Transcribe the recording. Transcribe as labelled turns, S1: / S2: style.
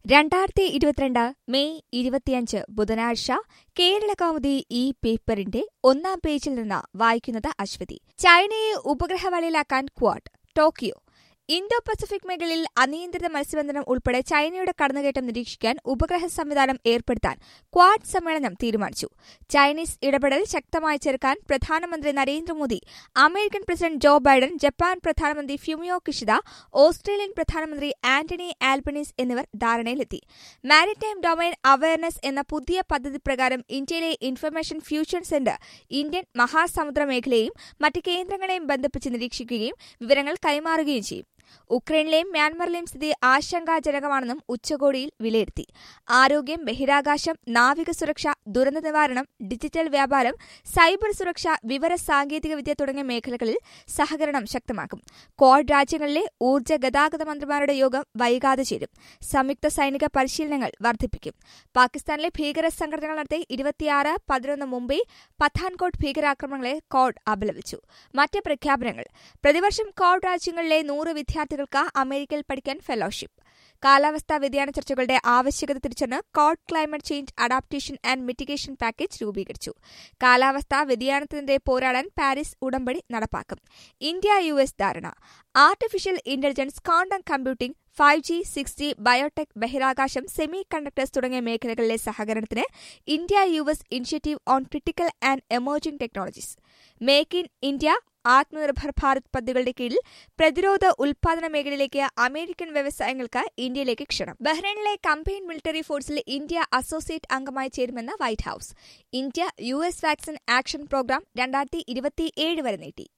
S1: രണ്ടായിരത്തി ഇരുപത്തിരണ്ട് മെയ് ഇരുപത്തിയഞ്ച് ബുധനാഴ്ച കേരള കൗമുദി ഈ പേപ്പറിന്റെ ഒന്നാം പേജിൽ നിന്ന് വായിക്കുന്നത് അശ്വതി ചൈനയെ ഉപഗ്രഹവലയിലാക്കാൻ ക്വാഡ് ടോക്കിയോ ഇന്തോ പസഫിക് മേഖലയിൽ അനിയന്ത്രിത മത്സ്യബന്ധനം ഉൾപ്പെടെ ചൈനയുടെ കടന്നുകയറ്റം നിരീക്ഷിക്കാൻ ഉപഗ്രഹ സംവിധാനം ഏർപ്പെടുത്താൻ ക്വാഡ് സമ്മേളനം തീരുമാനിച്ചു ചൈനീസ് ഇടപെടൽ ശക്തമായി ചെറുക്കാൻ പ്രധാനമന്ത്രി Narendra Modi American president Joe Biden Japan പ്രധാനമന്ത്രി ഫ്യൂമിയോ കിഷിദ ഓസ്ട്രേലിയൻ പ്രധാനമന്ത്രി ആന്റണി ആൽബനീസ് എന്നിവർ ധാരണയിലെത്തി മാരിടൈം ഡൊമൈൻ അവയർനെസ് എന്ന പുതിയ പദ്ധതി പ്രകാരം ഇന്ത്യയിലെ ഇൻഫർമേഷൻ ഫ്യൂഷൻ സെന്റർ ഇന്ത്യൻ മഹാസമുദ്ര മേഖലയെയും മറ്റ് കേന്ദ്രങ്ങളെയും ബന്ധിപ്പിച്ച് നിരീക്ഷിക്കുകയും വിവരങ്ങൾ കൈമാറുകയും ചെയ്യും ഉക്രൈനിലെയും മ്യാൻമറിലെയും സ്ഥിതി ആശങ്കാജനകമാണെന്നും ഉച്ചകോടിയിൽ വിലയിരുത്തി ആരോഗ്യം ബഹിരാകാശം നാവിക സുരക്ഷ ദുരന്ത നിവാരണം ഡിജിറ്റൽ വ്യാപാരം സൈബർ സുരക്ഷ വിവര സാങ്കേതികവിദ്യ തുടങ്ങിയ മേഖലകളിൽ സഹകരണം ശക്തമാക്കും ക്വാഡ് രാജ്യങ്ങളിലെ ഊർജ്ജ ഗതാഗത മന്ത്രിമാരുടെ യോഗം വൈകാതെ ചേരും സംയുക്ത സൈനിക പരിശീലനങ്ങൾ വർദ്ധിപ്പിക്കും പാകിസ്ഥാനിലെ ഭീകര സംഘടനകൾ നടത്തിയ ഇരുപത്തിയാറ് പതിനൊന്ന് മുംബൈ പത്താൻകോട്ട് ഭീകരാക്രമണങ്ങളെ കോഡ് അപലപിച്ചു മറ്റ് പ്രഖ്യാപനങ്ങൾ പ്രതിവർഷം കോഡ് രാജ്യങ്ങളിലെ നൂറ് വിദ്യാർത്ഥികൾക്ക് അമേരിക്കയിൽ പഠിക്കാൻ ഫെലോഷിപ്പ് കാലാവസ്ഥാ വ്യതിയാന ചർച്ചകളുടെ ആവശ്യകത തിരിച്ചറിഞ്ഞ് Quad climate change adaptation and mitigation package രൂപീകരിച്ചു കാലാവസ്ഥാ വ്യതിയാനത്തിനെതിരെ പോരാടാൻ പാരീസ് ഉടമ്പടി നടപ്പാക്കും ഇന്ത്യ യു എസ് ധാരണ artificial intelligence quantum computing five G six G biotech ബഹിരാകാശം സെമി കണ്ടക്ടേഴ്സ് തുടങ്ങിയ മേഖലകളിലെ സഹകരണത്തിന് India U S initiative on critical and emerging technologies make in India Atmanirbhar Bharat പദ്ധതികളുടെ കീഴിൽ പ്രതിരോധ ഉൽപാദന മേഖലയിലേക്ക് അമേരിക്കൻ വ്യവസായങ്ങൾക്ക് ഇന്ത്യയിലേക്ക് ക്ഷണം ബഹ്റൈനിലെ കമ്പൈൻ മിലിറ്ററി ഫോഴ്സിൽ ഇന്ത്യ അസോസിയേറ്റ് അംഗമായി ചേരുമെന്ന് White house India U S vaccine action programme രണ്ടായിരത്തി ഇരുപത്തിയേഴ് വരെ നീട്ടി